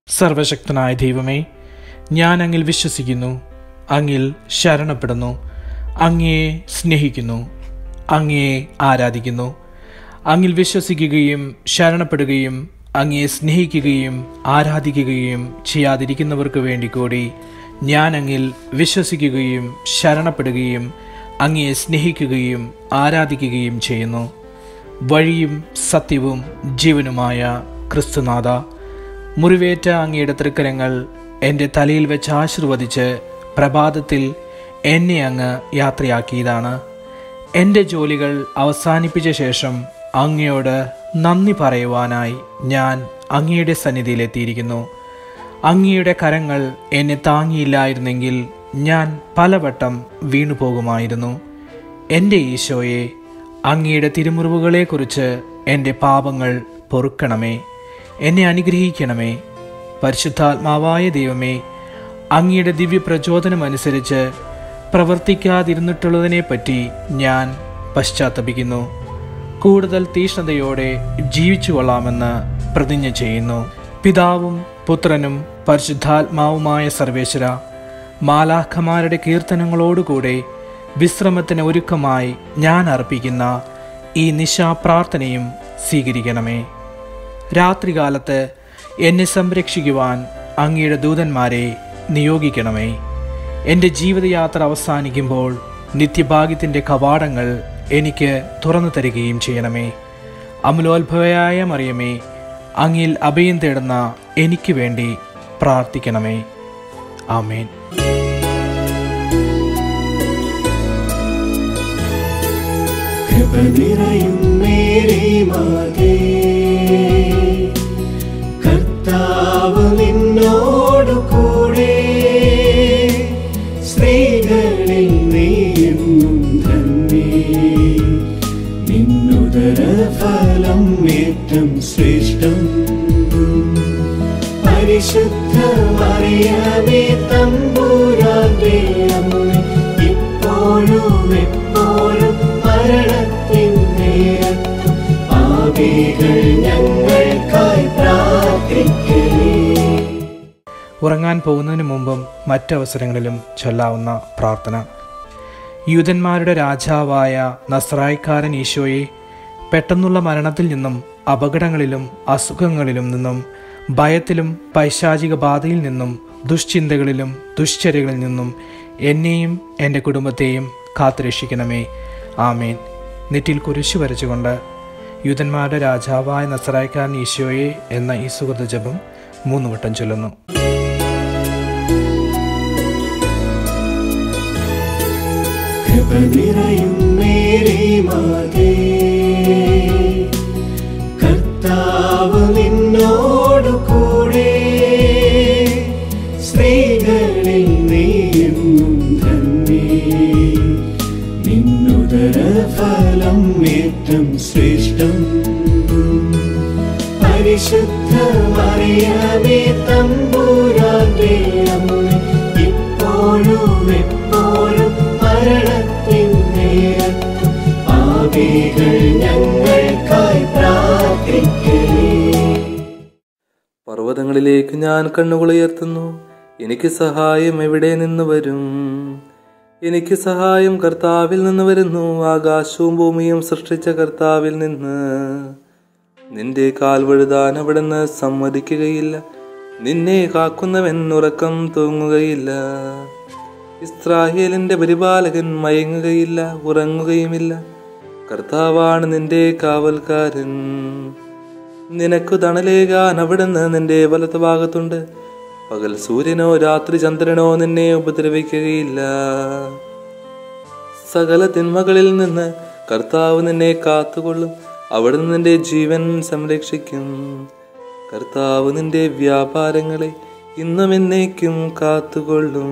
സർവശക്തനായ ദൈവമേ ഞാൻ അങ്ങിൽ വിശ്വസിക്കുന്നു അങ്ങിൽ ശരണപ്പെടുന്നു അങ്ങയെ സ്നേഹിക്കുന്നു അങ്ങയെ ആരാധിക്കുന്നു അങ്ങിൽ വിശ്വസിക്കുകയും ശരണപ്പെടുകയും അങ്ങയെ സ്നേഹിക്കുകയും ആരാധിക്കുകയും ചെയ്യാതിരിക്കുന്നവർക്ക് വേണ്ടി കൂടി ഞാൻ അങ്ങിൽ വിശ്വസിക്കുകയും ശരണപ്പെടുകയും അങ്ങയെ സ്നേഹിക്കുകയും ആരാധിക്കുകയും ചെയ്യുന്നു വഴിയും സത്യവും ജീവനുമായ ക്രിസ്തുനാഥ മുറിവേറ്റ അങ്ങയുടെ തൃക്കരങ്ങൾ എൻ്റെ തലയിൽ വെച്ച് ആശീർവദിച്ച് പ്രഭാതത്തിൽ എന്നെ അങ്ങ് യാത്രയാക്കിയതാണ് എൻ്റെ ജോലികൾ അവസാനിപ്പിച്ച ശേഷം അങ്ങയോട് നന്ദി പറയുവാനായി ഞാൻ അങ്ങയുടെ സന്നിധിയിലെത്തിയിരിക്കുന്നു അങ്ങയുടെ കരങ്ങൾ എന്നെ താങ്ങിയില്ലായിരുന്നെങ്കിൽ ഞാൻ പലവട്ടം വീണുപോകുമായിരുന്നു എൻ്റെ ഈശോയെ അങ്ങയുടെ തിരുമുറിവുകളെക്കുറിച്ച് എൻ്റെ പാപങ്ങൾ പൊറുക്കണമേ എന്നെ അനുഗ്രഹിക്കണമേ പരിശുദ്ധാത്മാവായ ദൈവമേ അങ്ങയുടെ ദിവ്യ പ്രചോദനമനുസരിച്ച് പ്രവർത്തിക്കാതിരുന്നിട്ടുള്ളതിനെപ്പറ്റി ഞാൻ പശ്ചാത്തപിക്കുന്നു കൂടുതൽ തീഷ്ണതയോടെ ജീവിച്ചു കൊള്ളാമെന്ന് പ്രതിജ്ഞ ചെയ്യുന്നു പിതാവും പുത്രനും പരിശുദ്ധാത്മാവുമായ സർവേശ്വര മാലാഖമാരുടെ കീർത്തനങ്ങളോടുകൂടെ വിശ്രമത്തിന് ഒരുക്കമായി ഞാൻ അർപ്പിക്കുന്ന ഈ നിശാപ്രാർത്ഥനയും സ്വീകരിക്കണമേ രാത്രികാലത്ത് എന്നെ സംരക്ഷിക്കുവാൻ അങ്ങയുടെ ദൂതന്മാരെ നിയോഗിക്കണമേ എൻ്റെ ജീവിതയാത്ര അവസാനിക്കുമ്പോൾ നിത്യഭാഗ്യത്തിൻ്റെ കവാടങ്ങൾ എനിക്ക് തുറന്നു തരികയും ചെയ്യണമേ അമലോത്ഭവയായ മറിയമേ അങ്ങിൽ അഭയം തേടുന്ന എനിക്ക് വേണ്ടി പ്രാർത്ഥിക്കണമേ ആമേൻ കൃപ നിറയും മേരി മാതേ കർത്താവ് നിന്നോടു കൂടെ സ്ത്രീകളിൽ നീയെന്നും തന്നെ നിന്നുദര ഫലം ഏറ്റം ശ്രേഷ്ഠം പരിശുദ്ധ മറിയമേ തമ്പുരാന്റെ അമ്മ ഇപ്പോഴും എപ്പോഴും മരണത്തിൻ നേരത്തും പാപികൾ ഞങ്ങൾക്കായി പ്രാർത്ഥിക്കണേ ഉറങ്ങാൻ പോകുന്നതിന് മുമ്പും മറ്റവസരങ്ങളിലും ചൊല്ലാവുന്ന പ്രാർത്ഥന യൂതന്മാരുടെ രാജാവായ നസ്രായിക്കാരൻ ഈശോയെ പെട്ടെന്നുള്ള മരണത്തിൽ നിന്നും അപകടങ്ങളിലും അസുഖങ്ങളിലും നിന്നും ഭയത്തിലും പൈശാചിക ബാധയിൽ നിന്നും ദുശ്ചിന്തകളിലും ദുശ്ചര്യകളിൽ നിന്നും എന്നെയും എൻ്റെ കുടുംബത്തെയും കാത്തുരക്ഷിക്കണമേ ആമേൻ നെറ്റിൽ കുരിശു വരച്ചുകൊണ്ട് യൂതന്മാരുടെ രാജാവായ നസറായിക്കാരൻ ഈശോയെ എന്ന ഈ സുഹൃത ജപം മൂന്ന് വട്ടം ചൊല്ലുന്നു കൃപ നിറയും മേരി മാതേ കർത്താവ് നിന്നോടു കൂടെ സ്ത്രീകളിൽ നീയെന്നും തന്നെ നിന്നുദര ഫലം ഏറ്റം ശ്രേഷ്ഠം പരിശുദ്ധ മറിയമേ തമ്പുരാന്റെ അമ്മ ഇപ്പോഴും എപ്പോഴും മരണത്തിൻ നേരത്തും പാപികൾ ഞങ്ങൾക്കായി പ്രാർത്ഥിക്കണേ പർവ്വതങ്ങളിലേക്ക് ഞാൻ കണ്ണുകൾ ഉയർത്തുന്നു എനിക്ക് സഹായം എവിടെ നിന്ന് വരും എനിക്ക് സഹായം കർത്താവിൽ നിന്ന് വരുന്നു ആകാശവും ഭൂമിയും സൃഷ്ടിച്ച കർത്താവിൽ നിന്ന് നിന്റെ കാൽ വഴുതാൻ അവിടുന്ന് സമ്മതിക്കുകയില്ല നിന്നെ കാക്കുന്നവൻ ഉറക്കം തൂങ്ങുകയില്ല ഇസ്രായേലിന്റെ പരിപാലകൻ മയങ്ങുകയില്ല ഉറങ്ങുകയുമില്ല കർത്താവാണ് നിന്റെ കാവൽക്കാരൻ നിനക്കു തണലേകാൻ അവിടുന്ന് നിന്റെ വലത്ത് ഭാഗത്തുണ്ട് പകൽ സൂര്യനോ രാത്രി ചന്ദ്രനോ നിന്നെ ഉപദ്രവിക്കുകയില്ല സകല തിന്മകളിൽ നിന്ന് കർത്താവ് നിന്നെ കാത്തുകൊള്ളും അവിടുന്ന് നിന്റെ ജീവൻ സംരക്ഷിക്കും കർത്താവ് നിന്റെ വ്യാപാരങ്ങളെ ഇന്നും എന്നേക്കും കാത്തുകൊള്ളും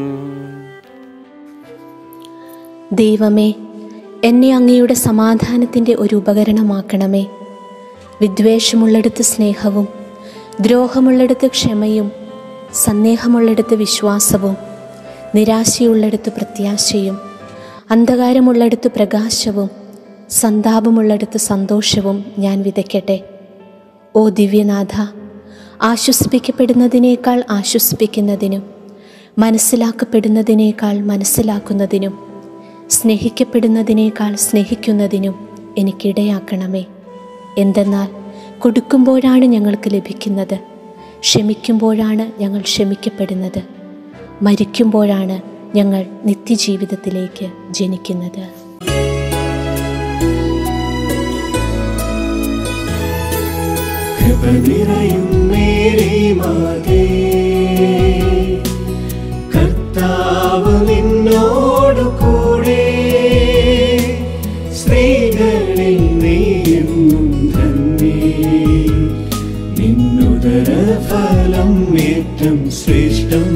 ദൈവമേ എന്നെ അങ്ങയുടെ സമാധാനത്തിൻ്റെ ഒരു ഉപകരണമാക്കണമേ വിദ്വേഷമുള്ളിടത്ത് സ്നേഹവും ദ്രോഹമുള്ളിടത്ത് ക്ഷമയും സന്ദേഹമുള്ളിടത്ത് വിശ്വാസവും നിരാശയുള്ളിടത്ത് പ്രത്യാശയും അന്ധകാരമുള്ളിടത്ത് പ്രകാശവും സന്താപമുള്ളിടത്ത് സന്തോഷവും ഞാൻ വിതയ്ക്കട്ടെ ഓ ദിവ്യനാഥ ആശ്വസിപ്പിക്കപ്പെടുന്നതിനേക്കാൾ ആശ്വസിപ്പിക്കുന്നതിനും മനസ്സിലാക്കപ്പെടുന്നതിനേക്കാൾ മനസ്സിലാക്കുന്നതിനും സ്നേഹിക്കപ്പെടുന്നതിനേക്കാൾ സ്നേഹിക്കുന്നതിനും എനിക്കിടയാക്കണമേ എന്തെന്നാൽ കൊടുക്കുമ്പോഴാണ് ഞങ്ങൾക്ക് ലഭിക്കുന്നത് ക്ഷമിക്കുമ്പോഴാണ് ഞങ്ങൾ ക്ഷമിക്കപ്പെടുന്നത് മരിക്കുമ്പോഴാണ് ഞങ്ങൾ നിത്യജീവിതത്തിലേക്ക് ജനിക്കുന്നത് കൃപ നിറയും മേരി മാതേ കർത്താവ് നിന്നോടു കൂടെ സ്ത്രീകളിൽ നീയെന്നും ധന്യേ നിന്നുദര ഫലം ഏറ്റം ശ്രേഷ്ഠം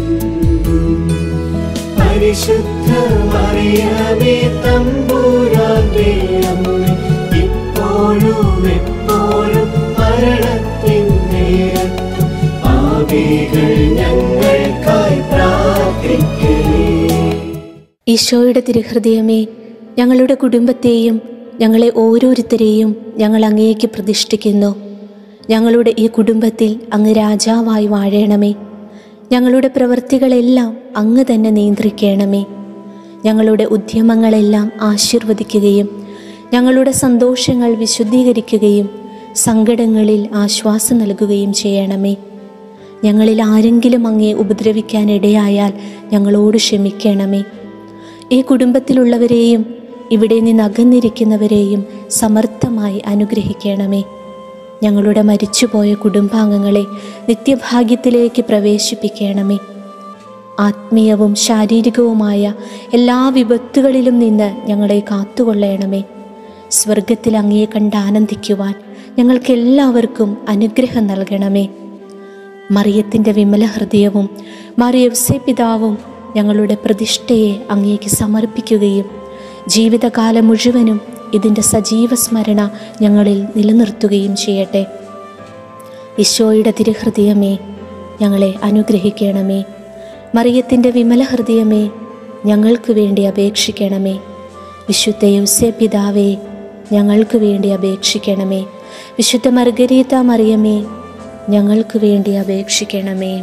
പരിശുദ്ധ മറിയമേ തമ്പൂരാന്റെ അമ്മ ഇപ്പോഴും എപ്പോഴും മരണത്തിൻ നേരത്തും പാപികൾ ഞങ്ങൾക്കായി പ്രാർത്ഥിക്കണേ ഈശോയുടെ തിരുഹൃദയമേ ഞങ്ങളുടെ കുടുംബത്തെയും ഞങ്ങളെ ഓരോരുത്തരെയും ഞങ്ങൾ അങ്ങേക്ക് പ്രതിഷ്ഠിക്കുന്നു ഞങ്ങളുടെ ഈ കുടുംബത്തിൽ അങ്ങ് രാജാവായി വാഴണമേ ഞങ്ങളുടെ പ്രവൃത്തികളെല്ലാം അങ്ങ് തന്നെ നിയന്ത്രിക്കണമേ ഞങ്ങളുടെ ഉദ്യമങ്ങളെല്ലാം ആശീർവദിക്കുകയും ഞങ്ങളുടെ സന്തോഷങ്ങൾ വിശുദ്ധീകരിക്കുകയും സങ്കടങ്ങളിൽ ആശ്വാസം നൽകുകയും ചെയ്യണമേ ഞങ്ങളിൽ ആരെങ്കിലും അങ്ങേ ഉപദ്രവിക്കാനിടയായാൽ ഞങ്ങളോട് ക്ഷമിക്കണമേ ഈ കുടുംബത്തിലുള്ളവരെയും ഇവിടെ നിന്ന് അകന്നിരിക്കുന്നവരെയും സമർത്ഥമായി അനുഗ്രഹിക്കണമേ ഞങ്ങളുടെ മരിച്ചുപോയ കുടുംബാംഗങ്ങളെ നിത്യഭാഗ്യത്തിലേക്ക് പ്രവേശിപ്പിക്കണമേ ആത്മീയവും ശാരീരികവുമായ എല്ലാ വിപത്തുകളിലും നിന്ന് ഞങ്ങളെ കാത്തുകൊള്ളണമേ സ്വർഗത്തിൽ അങ്ങയെ കണ്ട് ആനന്ദിക്കുവാൻ ഞങ്ങൾക്കെല്ലാവർക്കും അനുഗ്രഹം നൽകണമേ മറിയത്തിൻ്റെ വിമല ഹൃദയവും മറിയവ്സെ പിതാവും ഞങ്ങളുടെ പ്രതിഷ്ഠയെ അങ്ങേക്ക് സമർപ്പിക്കുകയും ജീവിതകാലം മുഴുവനും ഇതിൻ്റെ സജീവ സ്മരണ ഞങ്ങളിൽ നിലനിർത്തുകയും ചെയ്യട്ടെ ഈശോയുടെ തിരുഹൃദയമേ ഞങ്ങളെ അനുഗ്രഹിക്കണമേ മറിയത്തിൻ്റെ വിമല ഹൃദയമേ ഞങ്ങൾക്ക് വേണ്ടി അപേക്ഷിക്കണമേ വിശുദ്ധ യൗസ്യ പിതാവേ ഞങ്ങൾക്ക് വേണ്ടി അപേക്ഷിക്കണമേ വിശുദ്ധ മർഗരീത മറിയമേ ഞങ്ങൾക്ക് വേണ്ടി അപേക്ഷിക്കണമേ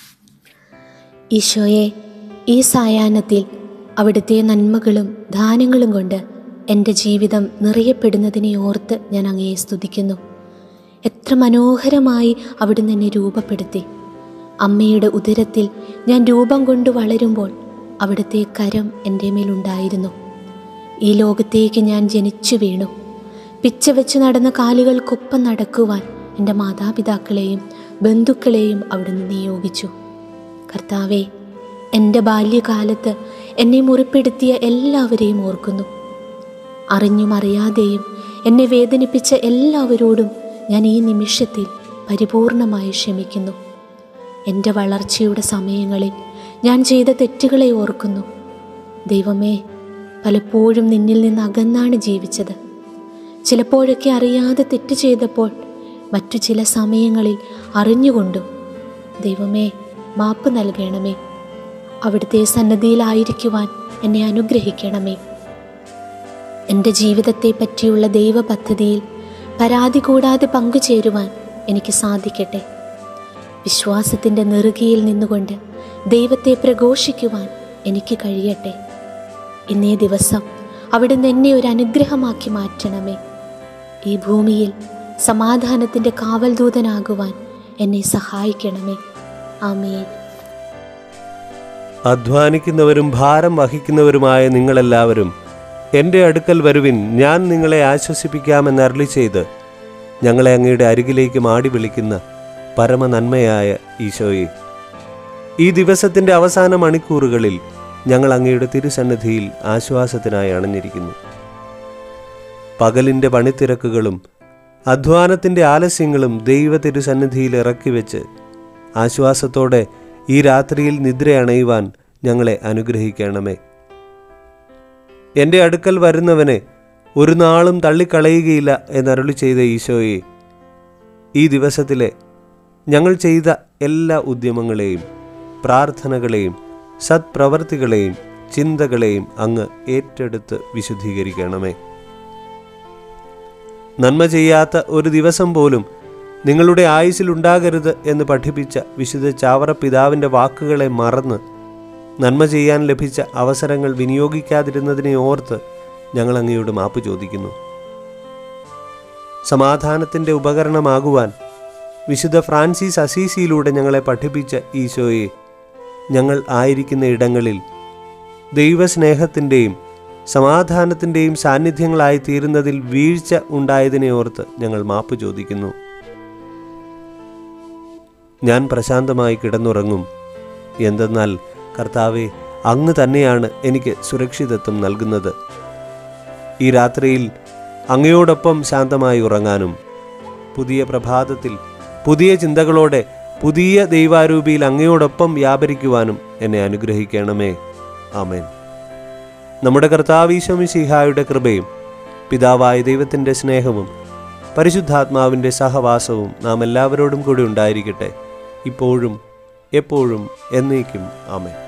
ഈശോയെ ഈ സായാഹ്നത്തിൽ അവിടുത്തെ നന്മകളും ദാനങ്ങളും കൊണ്ട് എൻ്റെ ജീവിതം നിറയപ്പെടുന്നതിനെ ഓർത്ത് ഞാൻ അങ്ങയെ സ്തുതിക്കുന്നു എത്ര മനോഹരമായി അവിടുന്ന് എന്നെ രൂപപ്പെടുത്തി അമ്മയുടെ ഉദരത്തിൽ ഞാൻ രൂപം കൊണ്ട് വളരുമ്പോൾ അവിടുത്തെ കരം എൻ്റെ മേലുണ്ടായിരുന്നു ഈ ലോകത്തേക്ക് ഞാൻ ജനിച്ചു വീണു പിച്ച വെച്ച് നടന്ന കാലുകൾക്കൊപ്പം നടക്കുവാൻ എൻ്റെ മാതാപിതാക്കളെയും ബന്ധുക്കളെയും അവിടുന്ന് നിയോഗിച്ചു കർത്താവെ എൻ്റെ ബാല്യകാലത്ത് എന്നെ മുറിപ്പെടുത്തിയ എല്ലാവരെയും ഓർക്കുന്നു അറിഞ്ഞും അറിയാതെയും എന്നെ വേദനിപ്പിച്ച എല്ലാവരോടും ഞാൻ ഈ നിമിഷത്തിൽ പരിപൂർണമായി ക്ഷമിക്കുന്നു എൻ്റെ വളർച്ചയുടെ സമയങ്ങളിൽ ഞാൻ ചെയ്ത തെറ്റുകളെ ഓർക്കുന്നു ദൈവമേ പലപ്പോഴും നിന്നിൽ നിന്ന് അകന്നാണ് ജീവിച്ചത് ചിലപ്പോഴൊക്കെ അറിയാതെ തെറ്റ് ചെയ്തപ്പോൾ മറ്റു ചില സമയങ്ങളിൽ അറിഞ്ഞുകൊണ്ടും ദൈവമേ മാപ്പ് നൽകണമേ അവിടുത്തെ സന്നദ്ധിയിലായിരിക്കുവാൻ എന്നെ അനുഗ്രഹിക്കണമേ എൻ്റെ ജീവിതത്തെ പറ്റിയുള്ള ദൈവ പദ്ധതിയിൽ പരാതി കൂടാതെ പങ്കുചേരുവാൻ എനിക്ക് സാധിക്കട്ടെ വിശ്വാസത്തിൻ്റെ നെറുകയിൽ നിന്നുകൊണ്ട് ദൈവത്തെ പ്രഘോഷിക്കുവാൻ എനിക്ക് കഴിയട്ടെ ഇന്നേ ദിവസം അവിടുന്ന് എന്നെ ഒരു അനുഗ്രഹമാക്കി മാറ്റണമേ ഈ ഭൂമിയിൽ സമാധാനത്തിൻ്റെ കാവൽദൂതനാകുവാൻ എന്നെ സഹായിക്കണമേ ആമേൻ അധ്വാനിക്കുന്നവരും ഭാരം വഹിക്കുന്നവരുമായ നിങ്ങളെല്ലാവരും എൻ്റെ അടുക്കൽ വരുവിൻ ഞാൻ നിങ്ങളെ ആശ്വസിപ്പിക്കാമെന്ന് അരളി ചെയ്ത് ഞങ്ങളെ അങ്ങയുടെ അരികിലേക്ക് മാടി വിളിക്കുന്ന പരമനന്മയായ ഈശോയെ ഈ ദിവസത്തിൻ്റെ അവസാന മണിക്കൂറുകളിൽ ഞങ്ങൾ അങ്ങയുടെ തിരുസന്നിധിയിൽ ആശ്വാസത്തിനായി അണഞ്ഞിരിക്കുന്നു പകലിൻ്റെ പണിത്തിരക്കുകളും അധ്വാനത്തിൻ്റെ ആലസ്യങ്ങളും ദൈവ തിരുസന്നിധിയിൽ ഇറക്കി വെച്ച് ആശ്വാസത്തോടെ ഈ രാത്രിയിൽ നിദ്രയണയുവാൻ ഞങ്ങളെ അനുഗ്രഹിക്കണമേ എൻ്റെ അടുക്കൽ വരുന്നവനെ ഒരു നാളും തള്ളിക്കളയുകയില്ല എന്നരുളി ചെയ്ത ഈശോയെ ഈ ദിവസത്തിലെ ഞങ്ങൾ ചെയ്ത എല്ലാ ഉദ്യമങ്ങളെയും പ്രാർത്ഥനകളെയും സത്പ്രവർത്തികളെയും ചിന്തകളെയും അങ്ങ് ഏറ്റെടുത്ത് വിശുദ്ധീകരിക്കണമേ നന്മ ചെയ്യാത്ത ഒരു ദിവസം പോലും നിങ്ങളുടെ ആയുസ്സിലുണ്ടാകരുത് എന്ന് പഠിപ്പിച്ച വിശുദ്ധ ചാവറ പിതാവിൻ്റെ വാക്കുകളെ മറന്ന് നന്മ ചെയ്യാൻ ലഭിച്ച അവസരങ്ങൾ വിനിയോഗിക്കാതിരുന്നതിനെ ഓർത്ത് ഞങ്ങൾ അങ്ങയോട് മാപ്പ് ചോദിക്കുന്നു സമാധാനത്തിൻ്റെ ഉപകരണമാകുവാൻ വിശുദ്ധ ഫ്രാൻസിസ് അസീസിയിലൂടെ ഞങ്ങളെ പഠിപ്പിച്ച ഈശോയെ ഞങ്ങൾ ആയിരിക്കുന്ന ഇടങ്ങളിൽ ദൈവസ്നേഹത്തിൻ്റെയും സമാധാനത്തിൻ്റെയും സാന്നിധ്യങ്ങളായി തീരുന്നതിൽ വീഴ്ച ഉണ്ടായതിനെ ഓർത്ത് ഞങ്ങൾ മാപ്പ് ചോദിക്കുന്നു ഞാൻ പ്രശാന്തമായി കിടന്നുറങ്ങും എന്തെന്നാൽ കർത്താവെ അങ്ങ് തന്നെയാണ് എനിക്ക് സുരക്ഷിതത്വം നൽകുന്നത് ഈ രാത്രിയിൽ അങ്ങയോടൊപ്പം ശാന്തമായി ഉറങ്ങാനും പുതിയ പ്രഭാതത്തിൽ പുതിയ ചിന്തകളോടെ പുതിയ ദൈവാരൂപിയിൽ അങ്ങയോടൊപ്പം വ്യാപരിക്കുവാനും എന്നെ അനുഗ്രഹിക്കണമേ ആമേൻ നമ്മുടെ കർത്താവീശോമിശിഹായുടെ കൃപയും പിതാവായ ദൈവത്തിൻ്റെ സ്നേഹവും പരിശുദ്ധാത്മാവിൻ്റെ സഹവാസവും നാം എല്ലാവരോടും കൂടി ഉണ്ടായിരിക്കട്ടെ ഇപ്പോഴും എപ്പോഴും എന്നേക്കും ആമേൻ